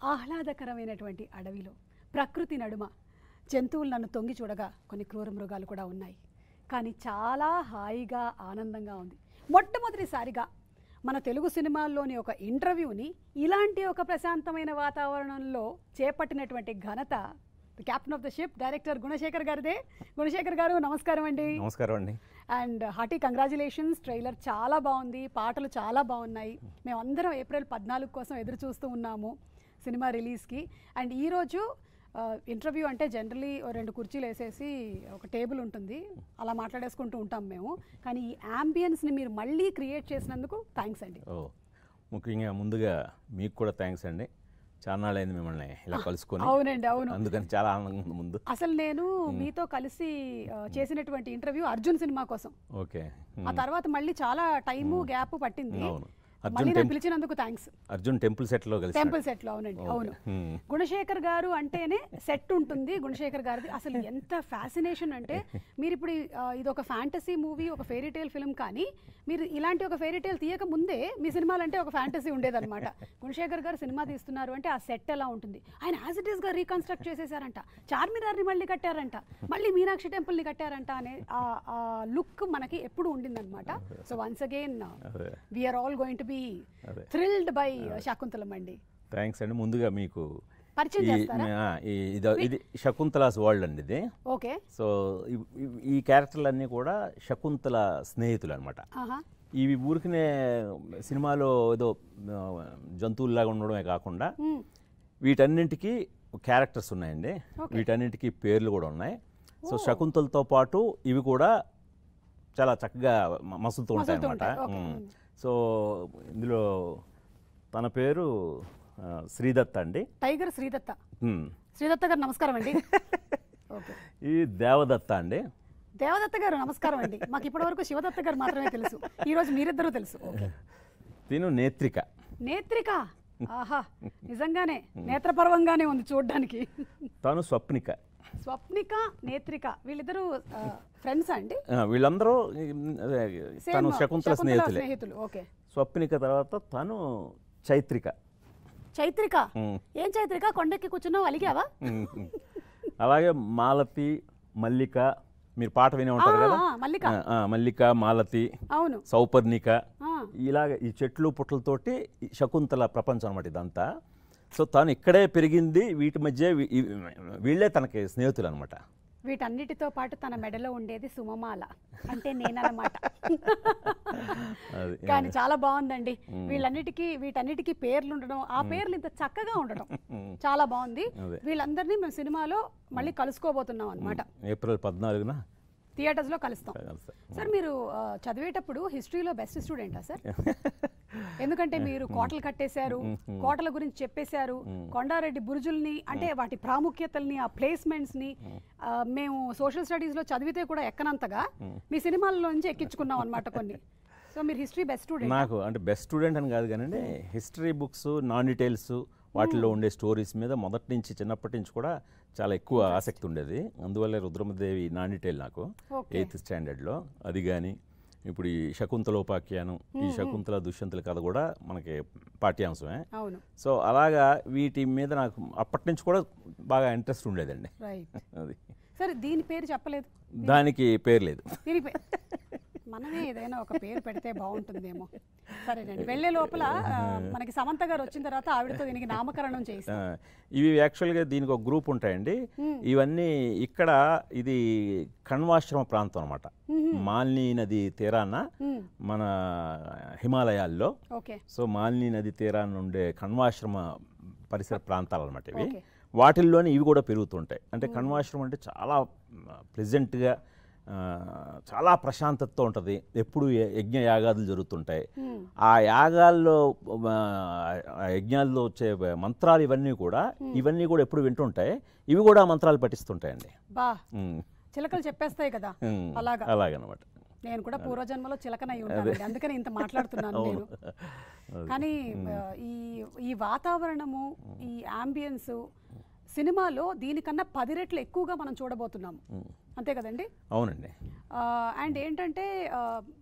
ఆహ్లాదకరమైనటువంటి అడవిలో ప్రకృతి నడుమ జంతువులు నన్ను తొంగి చూడగా కొన్ని క్రూర మృగాలు కూడా ఉన్నాయి కానీ చాలా హాయిగా ఆనందంగా ఉంది మొట్టమొదటిసారిగా మన తెలుగు సినిమాల్లోని ఒక ఇంటర్వ్యూని ఇలాంటి ఒక ప్రశాంతమైన వాతావరణంలో చేపట్టినటువంటి ఘనత captain of the ship director Gunasekhar గారిదే గుణశేఖర్ గారు నమస్కారం అండి నమస్కారం అండి అండ్ హార్టీ కంగ్రాచులేషన్స్ ట్రైలర్ చాలా బాగుంది పాటలు చాలా బాగున్నాయి మేమందరం ఏప్రిల్ పద్నాలుగు కోసం ఎదురు చూస్తూ ఉన్నాము సినిమా రిలీజ్కి అండ్ ఈరోజు ఇంటర్వ్యూ అంటే జనరలీ రెండు కుర్చీలు వేసేసి ఒక టేబుల్ ఉంటుంది అలా మాట్లాడేసుకుంటూ ఉంటాం మేము కానీ ఈ యాంబియన్స్ని మీరు మళ్ళీ క్రియేట్ చేసినందుకు థ్యాంక్స్ అండి ఓ ముఖ్యంగా ముందుగా మీకు కూడా థ్యాంక్స్ అండి చాలా నాళ్ళైంది మిమ్మల్ని ఇలా కలుసుకొని అవునండి అవును అందుకని చాలా ఆనందంగా ఉంది ముందు అసలు నేను మీతో కలిసి ఆ, చేసినటువంటి ఇంటర్వ్యూ అర్జున్ సినిమా కోసం ఓకే ఆ తర్వాత మళ్ళీ చాలా టైము గ్యాప్ పట్టింది అవును మళ్ళీ అర్జున్ నన్ను టెంపుల్ పిలిచినందుకు థ్యాంక్స్ అర్జున్ టెంపుల్ సెట్లో కలిసి టెంపుల్ సెట్ లో అవునండి అవును హ్మ్. గుణశేఖర్ గారు అంటేనే సెట్ ఉంటుంది గుణశేఖర్ గారిది అసలు ఎంత ఫ్యాసినేషన్ అంటే మీరు ఇప్పుడు ఈ, ఆ, ఇది ఒక ఫ్యాంటసీ మూవీ ఒక ఫెయిరీ టేల్ ఫిల్మ్ కానీ మీరు ఇలాంటి ఒక ఫెయిరీ టేల్ తీయక ముందే మీ సినిమాలు అంటే ఒక ఫ్యాంటసీ ఉండేదన్నమాట గుణశేఖర్ గారు సినిమా తీస్తున్నారు అంటే ఆ సెట్ ఎలా ఉంటుంది ఆయన యాజ్ ఇట్ ఈస్ గా రీకన్స్ట్రక్ట్ చేసేసారంట చార్మినార్ని మళ్ళీ కట్టారంట మళ్ళీ మీనాక్షి టెంపుల్ ని కట్టారంట అనే ఆ లుక్ మనకి ఎప్పుడు ఉండిందన్నమాట సో వన్స్ అగైన్ అదే we are all going to be అదే. థ్రిల్డ్ బై శాకుంతలం అండి థ్యాంక్స్ అండి ముందుగా మీకు పరిచయం ఈ చేస్తారా ఆ, ఈ- ఇది ఇది శకుంతలాస్ వరల్డ్ అండి ఇది ఓకే సో ఇవ్- ఇవ్- ఈ క్యారెక్టర్లన్నీ కూడా శకుంతల స్నేహితులు అనమాట ఆహా ఇవి ఊరికనే సినిమాలో ఏదో ఆ, జంతువుల్లాగా ఉండడమే కాకుండా మ్మ్. వీటన్నింటికి క్యారెక్టర్స్ ఉన్నాయండి వీటన్నింటికి పేర్లు కూడా ఉన్నాయి సో శకుంతలతో పాటు ఇవి కూడా చాలా చక్కగా మ- మసులుతూ ఉంటాయి మసులుతూ అనమాట ఉంటాయి, ఓకే. సో ఇందులో తన పేరు ఆ, శ్రీదత్త అండి టైగర్ శ్రీదత్త మ్మ్. శ్రీదత్త గారు నమస్కారం అండి ఓకే ఈ దేవదత్త అండి దేవదత్త గారు నమస్కారం అండి మాకు ఇప్పటి వరకు శివదత్త గారు మాత్రమే తెలుసు ఈ రోజు మీరిద్దరూ తెలుసు ఓకే. తిను నేత్రిక నేత్రిక ఆహా నిజంగానే నేత్రపర్వంగానే ఉంది చూడడానికి తను స్వప్నిక స్వప్నిక నేత్రిక వీళ్ళిద్దరూ ఫ్రెండ్స్ అండి ఆ, వీళ్ళందరూ ఈ, అదే, Same, తను శకుంతల స్నేహితులే స్నేహితులు ఓకే స్వప్నిక తర్వాత తను చైత్రిక చైత్రిక మ్మ్. ఏం చైత్రిక కొండెక్కి కూర్చున్నావు అలిగావా మ్మ్. అలాగే మాలతి మల్లిక మీరు పాట వినే ఉంటారు ఆ, కదా ఆ, మల్లిక ఆ, ఆ, మల్లిక మాలతి అవును సౌపర్ణిక ఆ, ఇలాగ ఈ చెట్లు పుట్టలతోటి ఈ శకుంతల ప్రపంచం అనమాట ఇదంతా సో తను ఇక్కడే పెరిగింది వీటి మధ్య వీ- ఈ- వీళ్ళే తనకి స్నేహితులు అనమాట వీటన్నిటితో పాటు తన మెడలో ఉండేది సుమమాల అంటే నేనన్నమాట అది కానీ చాలా బాగుందండి వీళ్ళన్నిటికీ వీటన్నిటికీ పేర్లు ఉండడం ఆ పేర్లు ఇంత చక్కగా ఉండడం చాలా బాగుంది అదే. వీళ్ళందరినీ మేము సినిమాలో మళ్ళీ కలుసుకోబోతున్నాం అన్నమాట ఏప్రిల్ పద్నాలుగున థియేటర్స్ లో కలుస్తాం కలుస్తా. సార్ మీరు ఆ, చదివేటప్పుడు హిస్టరీలో బెస్ట్ స్టూడెంటా సార్ ఎందుకంటే మీరు కోటలు కట్టేశారు కోటల గురించి చెప్పేశారు కొండారెడ్డి బురుజుల్ని అంటే వాటి ప్రాముఖ్యతల్ని ఆ ప్లేస్మెంట్స్ ని ఆ, మేము సోషల్ స్టడీస్ లో చదివితే కూడా ఎక్కనంతగా మీ సినిమాల్లో నుంచి ఎక్కించుకున్నాం అన్నమాట కొన్ని సో మీరు హిస్టరీ బెస్ట్ స్టూడెంట్ నాకు అంటే బెస్ట్ స్టూడెంట్ అని కాదు కానీ హిస్టరీ బుక్స్ నాన్ డీటెయిల్స్ వాటిల్లో ఉండే స్టోరీస్ మీద మొదటి నుంచి చిన్నప్పటి నుంచి కూడా చాలా ఎక్కువ ఆసక్తి ఉండేది అందువల్లే రుద్రమదేవి నాన్ డీటెయిల్ నాకు Okay. ఎయిత్ స్టాండర్డ్లో అది కానీ ఇప్పుడు ఈ శకుంతలోపాఖ్యానం ఈ శకుంతల దుష్యంతుల కథ కూడా మనకి పాఠ్యాంశమే అవును సో అలాగా వీటి మీద నాకు అప్పటి నుంచి కూడా బాగా ఇంట్రెస్ట్ ఉండేదండి రైట్ అది సరే దీని పేరు చెప్పలేదు దానికి పేరు లేదు దీనికి పే- మనమే ఏదైనా ఒక పేరు పెడితే బాగుంటుందేమో సరేనండి వెళ్ళే లోపల ఆ, మనకి సమంత గారు వచ్చిన తర్వాత ఆవిడతో దీనికి నామకరణం చేసి ఆ, ఇవి యాక్చువల్గా దీనికి ఒక గ్రూప్ ఉంటాయండి ఇవన్నీ ఇక్కడ ఇది కణ్వాశ్రమ ప్రాంతం అనమాట మాలిని నది తీరాన మన హిమాలయాల్లో ఓకే సో మాలిని నది తీరాన ఉండే కణ్వాశ్రమ పరిసర ప్రాంతాలు అనమాట ఇవి Okay. వాటిల్లోనే ఇవి కూడా పెరుగుతుంటాయి అంటే కణ్వాశ్రమం అంటే చాలా ప్లెజెంట్గా చాలా ప్రశాంతతతో ఉంటుంది ఎప్పుడు య- యజ్ఞ యాగాదులు జరుగుతుంటాయి ఆ యాగాల్లో ఆ, ఆ యజ్ఞాల్లో వచ్చే మంత్రాలు ఇవన్నీ కూడా ఇవన్నీ కూడా ఎప్పుడు వింటుంటాయి ఇవి కూడా మంత్రాలు పఠిస్తుంటాయండి బా ఉమ్. చిలకలు చెప్పేస్తాయి కదా ఉమ్. అలాగా అలాగనమాట నేను కూడా పూర్వజన్మలో చిలకనై ఉంటానండి అందుకని ఇంత మాట్లాడుతున్నాను నేను కానీ ఆ, ఈ ఈ వాతావరణము ఈ అంబియన్స్ సినిమాలో దీనికన్నా పది రెట్లు ఎక్కువగా మనం చూడబోతున్నాము అంతే కదండి అవునండి అండ్ ఏంటంటే ఆ,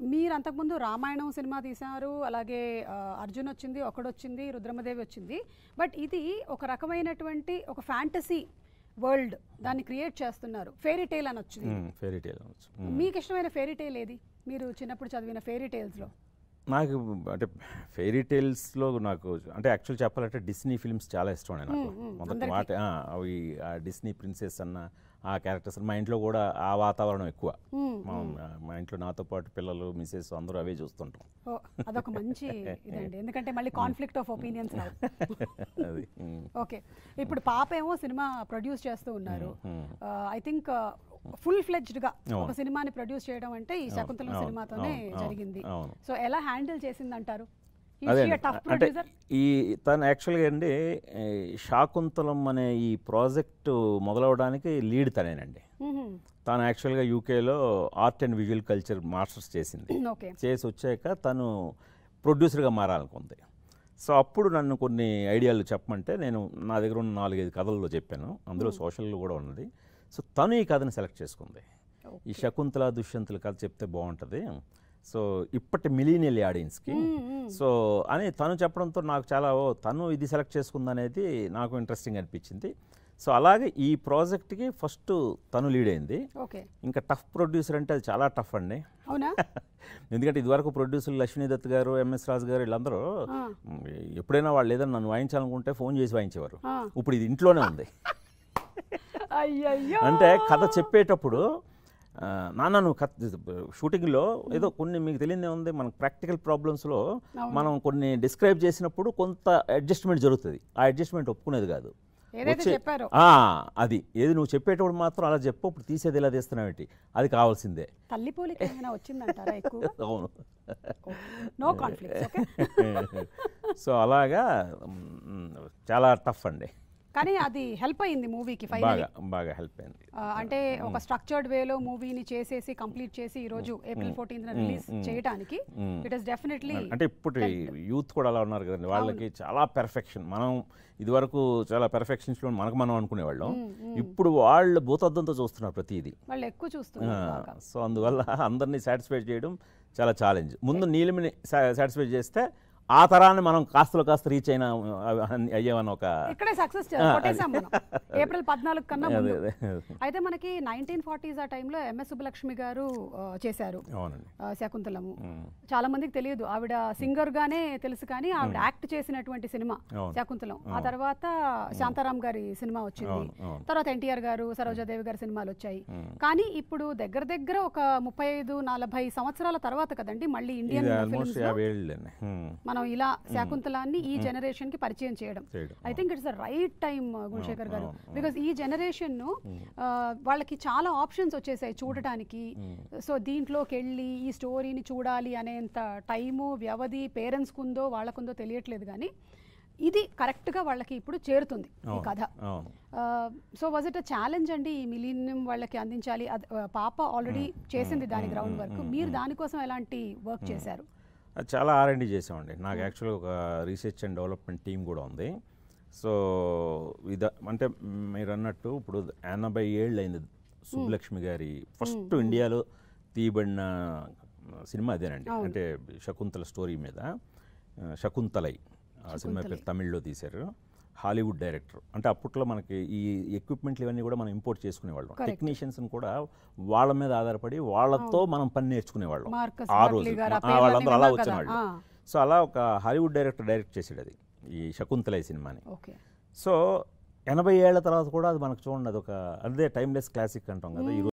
మీరు అంతకుముందు రామాయణం సినిమా తీశారు అలాగే ఆ, అర్జున్ వచ్చింది ఒకడొచ్చింది రుద్రమదేవి వచ్చింది బట్ ఇది ఒక రకమైనటువంటి ఒక ఫ్యాంటసీ వరల్డ్ దాన్ని క్రియేట్ చేస్తున్నారు ఫేరీ టేల్ అని వచ్చింది ఫెయిరీ టేల్ అనొచ్చు మ్మ్. మీకు ఇష్టమైన ఫేరీ టేల్ ఏది మీరు చిన్నప్పుడు చదివిన ఫేరీ టేల్స్లో నాకు అంటే ఫెయిరీ టేల్స్లో నాకు అంటే యాక్చువల్ చెప్పాలంటే డిస్నీ ఫిల్మ్స్ చాలా ఇష్టం నాకు మ్మ్, మ్మ్. మొదటి అందరికీ. మాట ఆ, అవి ఆ డిస్నీ ప్రిన్సెస్ అన్న ఆ క్యారెక్టర్స్ మా ఇంట్లో కూడా ఆ వాతావరణం ఎక్కువ మా మా ఇంట్లో నాతో పాటు పిల్లలు మిసెస్ అందరూ అవే చూస్తుంటాం ఓ అదొక మంచి ఇదండి ఎందుకంటే మళ్ళీ కాన్ఫ్లిక్ట్ ఆఫ్ ఒపీనియన్స్ రావు అది మ్మ్. ఓకే ఇప్పుడు పాప ఏమో సినిమా ప్రొడ్యూస్ చేస్తూ ఉన్నారు hmm. I think full fledged గా ఒక అవును. సినిమాని ప్రొడ్యూస్ చేయడం అంటే ఈ శకుంతలం అవును, సినిమాతోనే అవును, అవును, జరిగింది అవును. సో ఎలా హ్యాండిల్ చేసింది అంటారు అదే టఫ్ అంటే ప్రొడ్యూసర్ ఈ తను యాక్చువల్గా అండి ఈ శాకుంతలం అనే ఈ ప్రాజెక్టు మొదలవడానికి లీడ్ తనేనండి తాను యాక్చువల్గా యూకేలో art and visual culture masters చేసింది ఓకే చేసి వచ్చాక తను ప్రొడ్యూసర్గా మారాలనుకుంది సో అప్పుడు నన్ను కొన్ని ఐడియాలు చెప్పమంటే నేను నా దగ్గర ఉన్న నాలుగైదు కథల్లో చెప్పాను అందులో సోషల్లో కూడా ఉన్నది సో తను ఈ కథను సెలెక్ట్ చేసుకుంది ఈ శకుంతల దుష్యంతుల కథ చెప్తే బాగుంటుంది సో ఇప్పటి మిలీనియల్ ఆడియన్స్కి సో అని తను చెప్పడంతో నాకు చాలా ఓ తను ఇది సెలెక్ట్ చేసుకుందనేది నాకు ఇంట్రెస్టింగ్ అనిపించింది సో అలాగే ఈ ప్రాజెక్ట్కి ఫస్ట్ తను లీడ్ అయింది ఓకే ఇంకా టఫ్ ప్రొడ్యూసర్ అంటే అది చాలా టఫ్ అండి అవునా ఎందుకంటే ఇదివరకు ప్రొడ్యూసర్ లక్ష్మీ దత్ గారు ఎంఎస్ రాజు గారు వీళ్ళందరూ ఆ, మ్, ఎప్పుడైనా వాళ్ళు ఏదైనా నన్ను వాయించాలనుకుంటే ఫోన్ చేసి వాయించేవారు ఆ. ఇప్పుడు ఇది ఇంట్లోనే ఉంది అయ్యయ్యో అంటే కథ చెప్పేటప్పుడు ఆ, నాన్న నువ్వు కథ షూటింగ్లో ఏదో కొన్ని మీకు తెలియదే ఉంది మన ప్రాక్టికల్ ప్రాబ్లమ్స్లో మనం కొన్ని డిస్క్రైబ్ చేసినప్పుడు కొంత అడ్జస్ట్మెంట్ జరుగుతుంది ఆ అడ్జస్ట్మెంట్ ఒప్పుకునేది కాదు ఏదైతే వచ్చే- చెప్పారో ఆ, అది ఏది నువ్వు చెప్పేటప్పుడు మాత్రం అలా చెప్పు ఇప్పుడు తీసేది ఎలా తీస్తున్నావేంటి అది కావాల్సిందే తల్లి పోలిక ఏమైనా వచ్చిందంటారా ఎక్కువ అవును నో కాన్ఫ్లిక్ట్ ఓకే సో అలాగా మ్, చాలా టఫ్ అండి కానీ అది హెల్ప్ అయింది మూవీకి ఫైనల్ బాగా బాగా హెల్ప్ అయింది అంటే ఒక స్ట్రక్చర్డ్ వేలో మూవీని చేసేసి కంప్లీట్ చేసి ఈ రోజు ఏప్రిల్ ఫోర్టీన్త్ రిలీజ్ చేయడానికి ఇట్ ఇస్ డెఫినెట్లీ అంటే ఇప్పుడు యూత్ కూడా అలా ఉన్నారు కదండి వాళ్ళకి చాలా పెర్ఫెక్షన్ మనం ఇదివరకు చాలా పెర్ఫెక్షన్స్లో మనకు మనం అనుకునేవాళ్ళం ఇప్పుడు వాళ్ళు భూతద్దంతో చూస్తున్నారు ప్రతిదీ వాళ్ళు ఎక్కువ చూస్తున్నారు బాగా సో అందువల్ల అందరినీ సాటిస్ఫై చేయడం చాలా ఛాలెంజ్ ముందు నీలిమిని సాటిస్ఫై చేస్తే ఆ తరాన్ని మనం కాస్తలో కాస్త రీచ్ అయినా అయ్యామని ఒక ఇక్కడే సక్సెస్ కొట్టేసాం మనం ఏప్రిల్ పద్నాలుగు కన్నా అదే ముందు అదే అయితే మనకి నైన్టీన్ ఫార్టీస్ ఆ టైంలో ఎంఎస్ సుబ్బలక్ష్మి గారు ఆ, చేశారు అవునండి ఆ, శకుంతలము మ్, చాలా మందికి తెలియదు ఆవిడ సింగర్ గానే తెలుసు కానీ ఆవిడ యాక్ట్ చేసినటువంటి సినిమా అవును. శకుంతలం ఆ తర్వాత శాంతారాం గారి సినిమా వచ్చింది అవును అవును తర్వాత ఎన్టీఆర్ గారు సరోజాదేవి గారి సినిమాలు వచ్చాయి మ్. కానీ ఇప్పుడు దగ్గర దగ్గర ఒక ముప్పై ఐదు నలభై సంవత్సరాల తర్వాత కదండి మళ్ళీ ఇండియన్ ఇది ఆల్మోస్ట్ ఫిల్మ్స్ యాభై ఏళ్ళండి మ్, మనం ఇలా శాకుంతలాన్ని ఈ జనరేషన్ కి పరిచయం చేయడం చేయడం I think it's the right time Gunasekhar garu అవును, అవును. బికాస్ ఈ జనరేషన్ వాళ్ళకి చాలా ఆప్షన్స్ వచ్చేసాయి చూడటానికి సో దీంట్లోకి వెళ్ళి ఈ స్టోరీని చూడాలి అనేంత టైము వ్యవధి పేరెంట్స్కి ఉందో వాళ్ళకుందో తెలియట్లేదు కానీ ఇది కరెక్ట్గా వాళ్ళకి ఇప్పుడు చేరుతుంది ఈ అవును, కథ అవును so was it a challenge అండి ఈ మిలీనియం వాళ్ళకి అందించాలి అద్- ఆ, పాప ఆల్రెడీ చేసింది దాని గ్రౌండ్ వర్క్ మీరు దానికోసం ఎలాంటి వర్క్ చేశారు అది చాలా ఆర్ఎండి చేసామండి నాకు యాక్చువల్గా ఒక రీసెర్చ్ అండ్ డెవలప్మెంట్ టీం కూడా ఉంది సో ఇద అంటే మీరు అన్నట్టు ఇప్పుడు ఎనభై ఏళ్ళు అయింది సుబ్బలక్ష్మి గారి ఫస్ట్ ఇండియాలో తీయబడిన సినిమా అదేనండి అంటే శకుంతల స్టోరీ మీద ఆ, శకుంతలై ఆ సినిమా పేరు తమిళ్లో తీశారు హాలీవుడ్ డైరెక్టర్ అంటే అప్పట్లో మనకి ఈ ఎక్విప్మెంట్లు ఇవన్నీ కూడా మనం ఇంపోర్ట్ చేసుకునేవాళ్ళం టెక్నీషియన్స్ని కూడా వాళ్ళ మీద ఆధారపడి వాళ్ళతో మనం పని నేర్చుకునేవాళ్ళం మార్కస్ ఆ బార్ట్లీ రోజు గారు ఆ ఆ, పేర్లన్నీ వాళ్ళందరూ అలా విన్నాం వచ్చిన కదా. వాళ్ళు ఆ. సో అలా ఒక హాలీవుడ్ డైరెక్టర్ డైరెక్ట్ చేసాడు అది ఈ శకుంతల ఈ సినిమాని ఓకే సో ఎనభై ఏళ్ల తర్వాత కూడా అది మనకు చూడండి అది ఒక అదే టైమ్లెస్ క్లాసిక్ అంటాం కదా ఈ